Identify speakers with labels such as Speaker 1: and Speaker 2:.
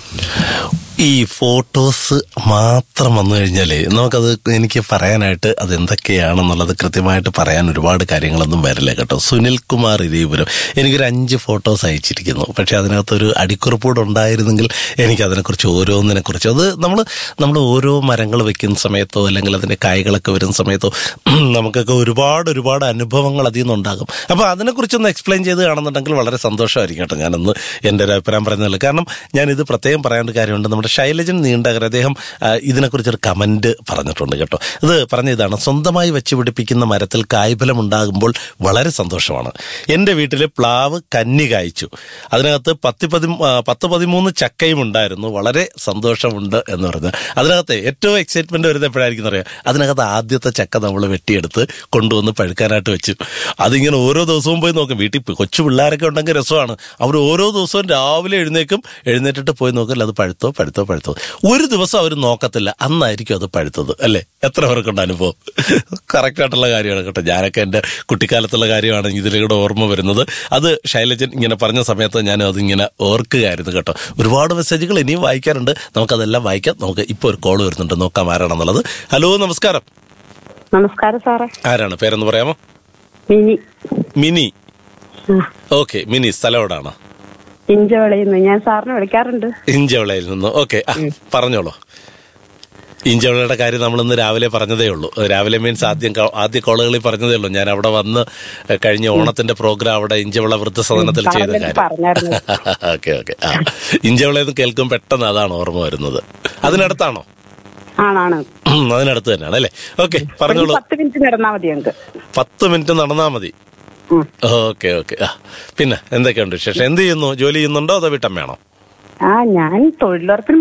Speaker 1: ഈ ഫോട്ടോസ് മാത്രം വന്നു കഴിഞ്ഞാലേ നമുക്കത് എനിക്ക് പറയാനായിട്ട് അത് എന്തൊക്കെയാണെന്നുള്ളത് കൃത്യമായിട്ട് പറയാൻ ഒരുപാട് കാര്യങ്ങളൊന്നും വരില്ല കേട്ടോ സുനിൽ കുമാർ ഇരേപുരം എനിക്കൊരു അഞ്ച് ഫോട്ടോസ് അയച്ചിരിക്കുന്നു പക്ഷെ അതിനകത്തൊരു അടിക്കുറിപ്പൂടെ ഉണ്ടായിരുന്നെങ്കിൽ എനിക്ക് അതിനെക്കുറിച്ച് ഓരോന്നിനെ കുറിച്ച് അത് നമ്മൾ നമ്മൾ ഓരോ മരങ്ങൾ വെക്കുന്ന സമയത്തോ അല്ലെങ്കിൽ അതിന്റെ കായ്കളൊക്കെ വരുന്ന സമയത്തോ നമുക്കൊക്കെ ഒരുപാട് ഒരുപാട് അനുഭവങ്ങൾ അതിൽ നിന്നുണ്ടാകും അപ്പോൾ അതിനെക്കുറിച്ചൊന്ന് എക്സ്പ്ലെയിൻ ചെയ്ത് കാണുന്നുണ്ടെങ്കിൽ വളരെ സന്തോഷമായിരിക്കും കേട്ടോ ഞാനൊന്ന് എൻ്റെ ഒരു അഭിപ്രായം പറയുന്നില്ല കാരണം ഞാൻ ഇത് പ്രത്യേകം പറയേണ്ട കാര്യമുണ്ട് നമ്മുടെ ശൈലജൻ നീണ്ടകർ അദ്ദേഹം ആ, ഇതിനെക്കുറിച്ചൊരു കമന്റ് പറഞ്ഞിട്ടുണ്ട് കേട്ടോ ഇത് പറഞ്ഞ ഇതാണ് സ്വന്തമായി വെച്ച് പിടിപ്പിക്കുന്ന മരത്തിൽ കായ്ഫലം ഉണ്ടാകുമ്പോൾ വളരെ സന്തോഷമാണ് എൻ്റെ വീട്ടിൽ പ്ലാവ് കന്നി കായ്ച്ചു അതിനകത്ത് പത്ത് പതി ആ, പത്ത് പതിമൂന്ന് ചക്കയും ഉണ്ടായിരുന്നു വളരെ സന്തോഷമുണ്ട് എന്ന് പറഞ്ഞ് അതിനകത്ത് ഏറ്റവും എക്സൈറ്റ്മെന്റ് വരുന്നത് എപ്പോഴായിരിക്കും അറിയാം അതിനകത്ത് ആദ്യത്തെ ചക്ക നമ്മൾ വെട്ടിയെടുത്ത് കൊണ്ടുവന്ന് പഴുക്കാനായിട്ട് വെച്ചു അതിങ്ങനെ ഓരോ ദിവസവും പോയി നോക്കും വീട്ടിൽ പി- കൊച്ചു പിള്ളേരൊക്കെ ഉണ്ടെങ്കിൽ രസമാണ് അവർ ഓരോ ദിവസവും രാവിലെ എഴുന്നേക്കും എഴുന്നേറ്റിട്ട് പോയി നോക്കില്ല അത് പഴുത്തോ പഴുത്തോ പഴുത്തോ ഒരു ദിവസം അവർ നോക്കത്തില്ല അന്നായിരിക്കും അത് പഴുത്തത് അല്ലേ എത്ര പേർക്കുണ്ട് അനുഭവം കറക്റ്റ് ആയിട്ടുള്ള കാര്യമാണ് കേട്ടോ ഞാനൊക്കെ എൻ്റെ കുട്ടിക്കാലത്തുള്ള കാര്യമാണ് ഇതിലൂടെ ഓർമ്മ വരുന്നത് അത് ശൈലജൻ ഇങ്ങനെ പറഞ്ഞ സമയത്ത് ഞാൻ അതിങ്ങനെ ഓർക്കുകയായിരുന്നു കേട്ടോ ഒരുപാട് മെസ്സേജുകൾ ഇനിയും വായിക്കാറുണ്ട് നമുക്കതെല്ലാം വായിക്കാം നമുക്ക് ഇപ്പോൾ ഒരു കോൾ വരുന്നുണ്ട് നോക്കാം ആരാണെന്നുള്ളത് ഹലോ നമസ്കാരം
Speaker 2: നമസ്കാരം സാറേ
Speaker 1: ആരാണ് പേരെന്ന് പറയാമോ
Speaker 2: മിനി
Speaker 1: മിനി
Speaker 2: ആ,
Speaker 1: ഓക്കെ മിനി സ്ഥലം എവിടാണ്
Speaker 2: ഇഞ്ചവളിയിൽ നിന്ന് ഞാൻ സാറിനെ വിളിക്കാറുണ്ട്
Speaker 1: ഇഞ്ചവളയിൽ നിന്ന് ഓക്കെ ആ പറഞ്ഞോളൂ ഇഞ്ചവളയുടെ കാര്യം നമ്മളിന്ന് രാവിലെ പറഞ്ഞതേ ഉള്ളൂ രാവിലെ മീൻസ് ആദ്യം ക- ആദ്യ കോളുകളിൽ പറഞ്ഞതേ ഉള്ളൂ ഞാൻ അവിടെ വന്ന് കഴിഞ്ഞ ഓണത്തിന്റെ പ്രോഗ്രാം അവിടെ ഇഞ്ചവള വൃദ്ധസദനത്തിൽ ചെയ്ത
Speaker 2: പറഞ്ഞത്
Speaker 1: കാര്യം
Speaker 2: പറഞ്ഞായിരുന്നു.
Speaker 1: ഓക്കെ ഓക്കെ ആ ഇഞ്ചവളയെന്ന് കേൾക്കും പെട്ടെന്ന് അതാണ് ഓർമ്മ വരുന്നത് അതിനടുത്താണോ
Speaker 2: ആണാണ്
Speaker 1: ഉം, അതിനടുത്ത് തന്നെയാണ് അല്ലേ ഓക്കെ
Speaker 2: ഒരു
Speaker 1: പറഞ്ഞോളൂ
Speaker 2: പത്ത് മിനിറ്റ് നടന്നാ മതി ഞങ്ങൾക്ക്
Speaker 1: പത്ത് മിനിറ്റ് നടന്നാ മതി
Speaker 2: ഉം.
Speaker 1: ഓക്കെ ഓക്കെ ആ പിന്നെ എന്തൊക്കെയുണ്ട് വിശേഷം എന്ത് ചെയ്യുന്നു ജോലി ചെയ്യുന്നുണ്ടോ അതോ വീട്ടമ്മയാണോ
Speaker 2: ആ ഞാൻ തൊഴിലുറപ്പിന്